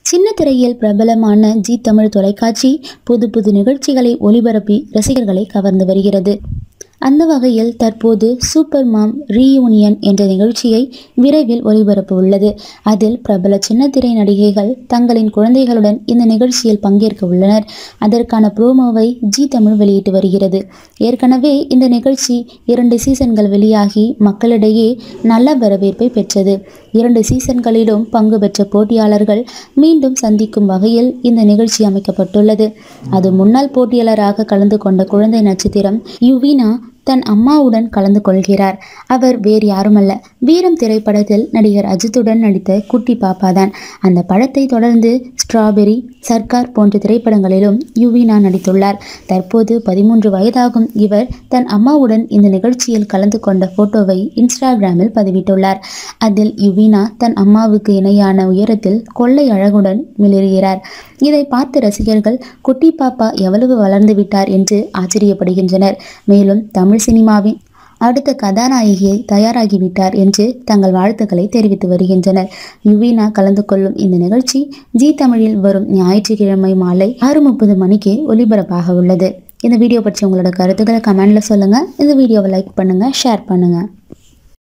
சின்ன திரையில் பிரபலமான ஜி தமிழ் தொலைக்காட்சி புது புது நிகழ்ச்சிகளை ஒளிபரப்பி ரசிகர்களை கவர்ந்து வருகிறது அந்த வகையில் தற்போது சூப்பர் மாம் ரீயூனியன் என்ற நிகழ்ச்சியை விரைவில் ஒளிபரப்ப உள்ளது அதில் பிரபல சின்னத்திரை நடிகைகள் தங்களின் குழந்தைகளுடன் இந்த நிகழ்ச்சியில் பங்கேற்க உள்ளனர் அதற்கான ப்ரோமோவை ஜி தமிழ் வெளியிட்டு வருகிறது ஏற்கனவே இந்த நிகழ்ச்சி இரண்டு சீசன்கள் வெளியாகி மக்களிடையே நல்ல வரவேற்பை பெற்றது இரண்டு சீசன்களிலும் பங்கு பெற்ற போட்டியாளர்கள் மீண்டும் சந்திக்கும் வகையில் இந்த நிகழ்ச்சி அமைக்கப்பட்டுள்ளது அது முன்னாள் போட்டியாளராக கலந்து கொண்ட குழந்தை நட்சத்திரம் யுவினா தன் அம்மாவுடன் கலந்து கொள்கிறார் அவர் வேறு யாருமல்ல வீரம் திரைப்படத்தில் நடிகர் அஜித்துடன் நடித்த குட்டி பாப்பா தான் அந்த படத்தை தொடர்ந்து ஸ்ட்ராபெரி சர்க்கார் போன்ற திரைப்படங்களிலும் யுவினா நடித்துள்ளார் தற்போது பதிமூன்று வயதாகும் இவர் தன் அம்மாவுடன் இந்த நிகழ்ச்சியில் கலந்து கொண்ட போட்டோவை இன்ஸ்டாகிராமில் பதிவிட்டுள்ளார் அதில் யுவினா தன் அம்மாவுக்கு இணையான உயரத்தில் கொள்ளை அழகுடன் மிளிர்கிறார் இதை பார்த்த ரசிகர்கள் குட்டி பாப்பா எவ்வளவு வளர்ந்து விட்டார் என்று ஆச்சரியப்படுகின்றனர் மேலும் தமிழ் சினிமாவின் அடுத்த கதாநாயகியை தயாராகிவிட்டார் என்று தங்கள் வாழ்த்துக்களை தெரிவித்து வருகின்றனர் யுவினா கலந்து கொள்ளும் இந்த நிகழ்ச்சி ஜி தமிழில் வரும் ஞாயிற்றுக்கிழமை மாலை ஆறு முப்பது மணிக்கு ஒலிபரப்பாக உள்ளது இந்த வீடியோ பற்றி உங்களோட கருத்துக்களை கமெண்ட்ல சொல்லுங்க இந்த வீடியோவை லைக் பண்ணுங்க ஷேர் பண்ணுங்க